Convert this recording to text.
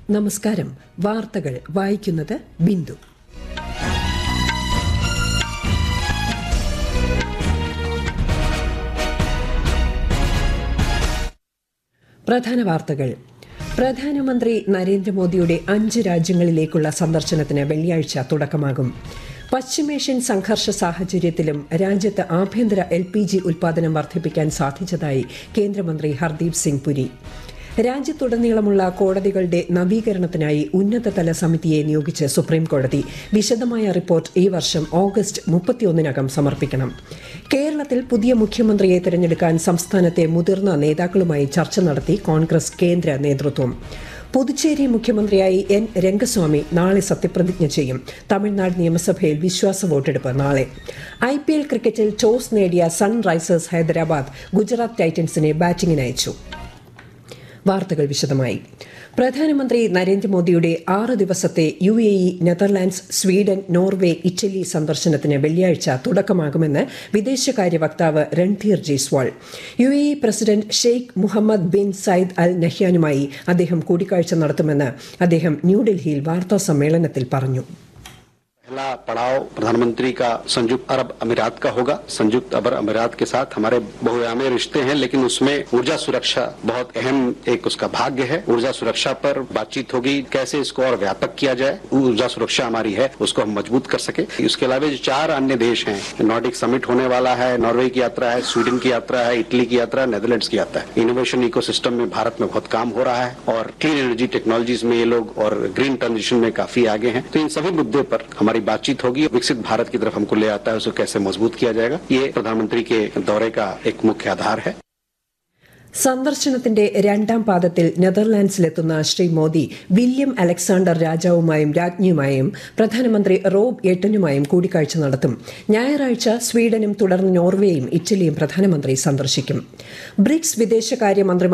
നമസ്കാരം വാർത്തകൾ വായിക്കുന്നത് ബിന്ദു പ്രധാന വാർത്തകൾ പ്രധാനമന്ത്രി നരേന്ദ്രമോദിയുടെ അഞ്ച് രാജ്യങ്ങളിലേക്കുള്ള സന്ദർശനത്തിന് വെള്ളിയാഴ്ച തുടക്കമാകും പശ്ചിമേഷ്യൻ സംഘർഷ സാഹചര്യത്തിലും രാജ്യത്ത് ആഭ്യന്തര എൽ പി ജി ഉൽപാദനം വർദ്ധിപ്പിക്കാൻ സാധിച്ചതായി കേന്ദ്രമന്ത്രി ഹർദീപ് സിംഗ് പുരി രാജ്യത്തുടനീളമുള്ള കോടതികളുടെ നവീകരണത്തിനായി ഉന്നതതല സമിതിയെ നിയോഗിച്ച് സുപ്രീം കോടതി വിശദമായ റിപ്പോർട്ട് ഈ വർഷം ഓഗസ്റ്റ് മുപ്പത്തിയൊന്നിനകം സമർപ്പിക്കണം കേരളത്തിൽ പുതിയ മുഖ്യമന്ത്രിയെ തെരഞ്ഞെടുക്കാൻ സംസ്ഥാനത്തെ മുതിർന്ന നേതാക്കളുമായി ചർച്ച നടത്തി കോൺഗ്രസ് കേന്ദ്ര നേതൃത്വം പുതുച്ചേരി മുഖ്യമന്ത്രിയായി എൻ രംഗസ്വാമി നാളെ സത്യപ്രതിജ്ഞ ചെയ്യും തമിഴ്നാട് നിയമസഭയിൽ വിശ്വാസ വോട്ടെടുപ്പ് നാളെ ഐ പി എൽ ക്രിക്കറ്റിൽ ടോസ് നേടിയ സൺറൈസേഴ്സ് ഹൈദരാബാദ് ഗുജറാത്ത് ടൈറ്റൻസിനെ ബാറ്റിംഗിന് അയച്ചു വാർത്തകൾ വിശദമായി പ്രധാനമന്ത്രി നരേന്ദ്രമോദിയുടെ ആറ് ദിവസത്തെ U A E Netherlands Sweden Norway Italy സന്ദർശനത്തിന് വെള്ളിയാഴ്ച തുടക്കമാകുമെന്ന് വിദേശകാര്യ വക്താവ് Randhir Jaiswal U A E president Sheikh Mohamed bin Zayed Al നഹ്യാനുമായി അദ്ദേഹം കൂടിക്കാഴ്ച നടത്തുമെന്ന് അദ്ദേഹം ന്യൂഡൽഹിയിൽ വാർത്താ സമ്മേളനത്തിൽ പറഞ്ഞു पहला पड़ाव प्रधानमंत्री का संयुक्त अरब अमीरात का होगा संयुक्त अरब अमीरात के साथ हमारे बहुआयामी रिश्ते हैं लेकिन उसमें ऊर्जा सुरक्षा बहुत अहम एक उसका भाग्य है ऊर्जा सुरक्षा पर बातचीत होगी कैसे इसको और व्यापक किया जाए ऊर्जा सुरक्षा हमारी है उसको हम मजबूत कर सके इसके अलावा जो चार अन्य देश हैं नॉर्डिक समिट होने वाला है नॉर्वे की यात्रा है स्वीडन की यात्रा है इटली की यात्रा है नेदरलैंड्स की यात्रा है इनोवेशन इकोसिस्टम में भारत में बहुत काम हो रहा है और क्लीन एनर्जी टेक्नोलॉजीज में ये लोग और ग्रीन ट्रांजिशन में काफी आगे हैं तो इन सभी मुद्दे पर हमारी बातचीत होगी विकसित भारत की तरफ हमको ले आता है उसको कैसे मजबूत किया जाएगा ये प्रधानमंत्री के दौरे का एक मुख्य आधार है സന്ദർശനത്തിന്റെ രണ്ടാം പാദത്തിൽ നെതർലാൻഡ്സിലെത്തുന്ന ശ്രീ മോദി വില്യം അലക്സാണ്ടർ രാജാവുമായും രാജ്ഞിയുമായും പ്രധാനമന്ത്രി റോബ് എട്ടനുമായും കൂടിക്കാഴ്ച നടത്തും ഞായറാഴ്ച സ്വീഡനും തുടർന്ന് നോർവേയും ഇറ്റലിയും പ്രധാനമന്ത്രി സന്ദർശിക്കും ബ്രിക്സ് വിദേശകാര്യമന്ത്രിമാർ